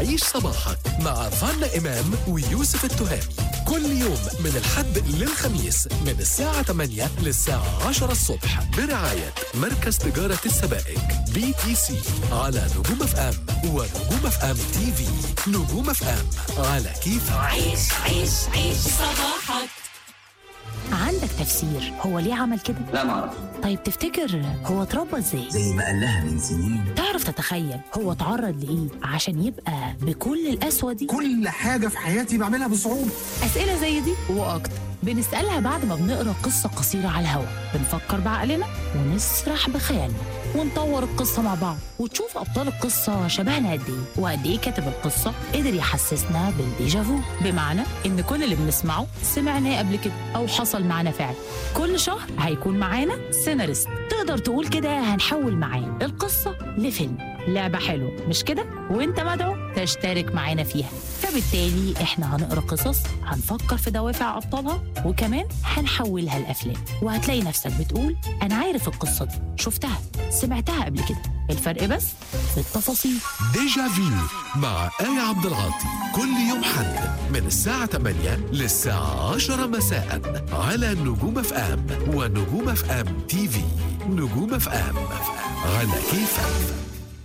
عيش صباحك مع فانا إمام ويوسف التهامي كل يوم من الحد للخميس من الساعة 8 للساعة 10 الصبح برعاية مركز تجارة السبائك بي تي سي على نجوم اف ام ونجوم اف ام تي في نجوم اف ام على كيف عيش عيش عيش صباحك عندك تفسير هو ليه عمل كده؟ لا ما اعرف طيب تفتكر هو اتربى ازاي؟ زي ما قال لها من سنين تعرف تتخيل هو اتعرض لايه عشان يبقى بكل القسوه دي؟ كل حاجة في حياتي بعملها بصعوبة اسئله زي دي واكتر بنسالها بعد ما بنقرا قصه قصيره على الهوا بنفكر بعقلنا ونسرح بخيالنا ونطور القصه مع بعض وتشوف ابطال القصه شبهنا قد ايه وقد ايه كاتب القصه قدر يحسسنا بالديجافو بمعنى ان كل اللي بنسمعه سمعناه قبل كده او حصل معانا فعلا كل شهر هيكون معانا سيناريست تقدر تقول كده هنحول معاه القصه لفيلم لعبه حلوه مش كده وانت مدعو تشترك معانا فيها فبالتالي احنا هنقرا قصص هنفكر في دوافع ابطالها وكمان هنحولها لافلام وهتلاقي نفسك بتقول انا عارف القصه دي شفتها سمعتها قبل كده الفرق بس في التفاصيل ديجا فيو مع آية عبد العاطي كل يوم حد من الساعة 8 للساعة 10 مساء على نجوم اف ام ونجوم اف ام تي في نجوم اف ام على كيفك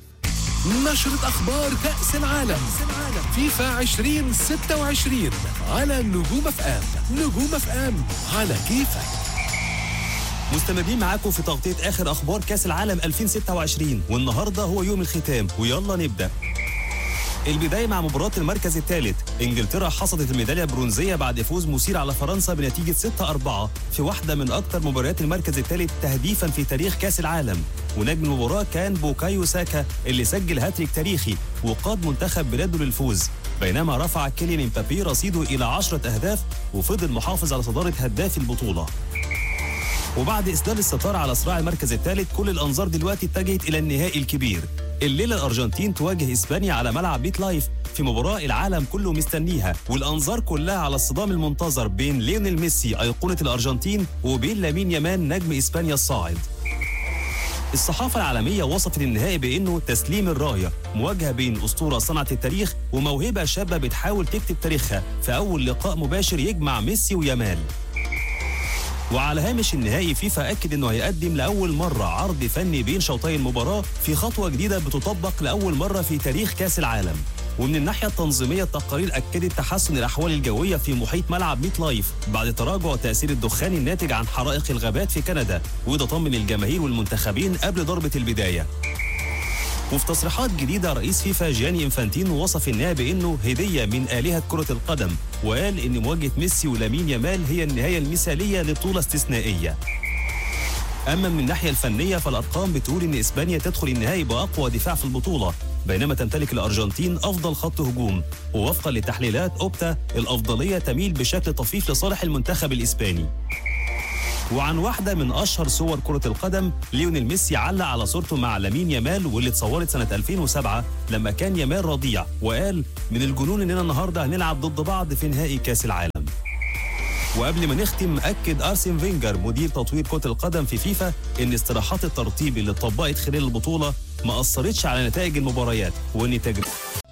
نشرة أخبار كأس العالم فيفا 2026 على نجوم اف ام نجوم اف ام على كيفك مستمرين معاكم في تغطية آخر أخبار كأس العالم 2026 والنهاردة هو يوم الختام ويلا نبدأ البداية مع مباراة المركز الثالث انجلترا حصدت الميدالية البرونزية بعد فوز مثير على فرنسا بنتيجة 6-4 في واحدة من أكثر مباريات المركز الثالث تهديفا في تاريخ كأس العالم ونجم المباراة كان بوكايو ساكا اللي سجل هاتريك تاريخي وقاد منتخب بلاده للفوز بينما رفع كيليان امبابي رصيده إلى 10 أهداف وفضل محافظ على صدارة هداف البطولة وبعد إسدال الستارة على صراع المركز الثالث كل الأنظار دلوقتي اتجهت إلى النهائي الكبير الليلة الأرجنتين تواجه إسبانيا على ملعب بيت لايف في مباراة العالم كله مستنيها والأنظار كلها على الصدام المنتظر بين ليونيل ميسي أيقونة الأرجنتين وبين لامين يامان نجم إسبانيا الصاعد الصحافة العالمية وصفت النهائي بأنه تسليم الراية مواجهة بين أسطورة صنعت التاريخ وموهبة شابة بتحاول تكتب تاريخها في أول لقاء مباشر يجمع ميسي ويامال وعلى هامش النهائي فيفا أكد أنه هيقدم لأول مرة عرض فني بين شوطي المباراة في خطوة جديدة بتطبق لأول مرة في تاريخ كأس العالم ومن الناحية التنظيمية التقارير أكدت تحسن الأحوال الجوية في محيط ملعب ميت لايف بعد تراجع تأثير الدخان الناتج عن حرائق الغابات في كندا وده طمن الجماهير والمنتخبين قبل ضربة البداية وفي تصريحات جديدة رئيس فيفا جياني انفانتينو وصف النهاية بأنه هدية من آلهة كرة القدم وقال إن مواجهة ميسي ولامين يامال هي النهاية المثالية لبطولة استثنائية أما من الناحية الفنية فالأرقام بتقول إن إسبانيا تدخل النهائي بأقوى دفاع في البطولة بينما تمتلك الأرجنتين أفضل خط هجوم ووفقا لتحليلات أوبتا الأفضلية تميل بشكل طفيف لصالح المنتخب الإسباني وعن واحدة من أشهر صور كرة القدم ليونيل ميسي علق على صورته مع لامين يامال واللي اتصورت سنة 2007 لما كان يامال رضيع وقال من الجنون إننا النهاردة هنلعب ضد بعض في نهائي كأس العالم وقبل ما نختم أكد أرسن فينجر مدير تطوير كرة القدم في فيفا إن استراحات الترطيب اللي اتطبقت خلال البطولة ما أثرتش على نتائج المباريات وإن تجربة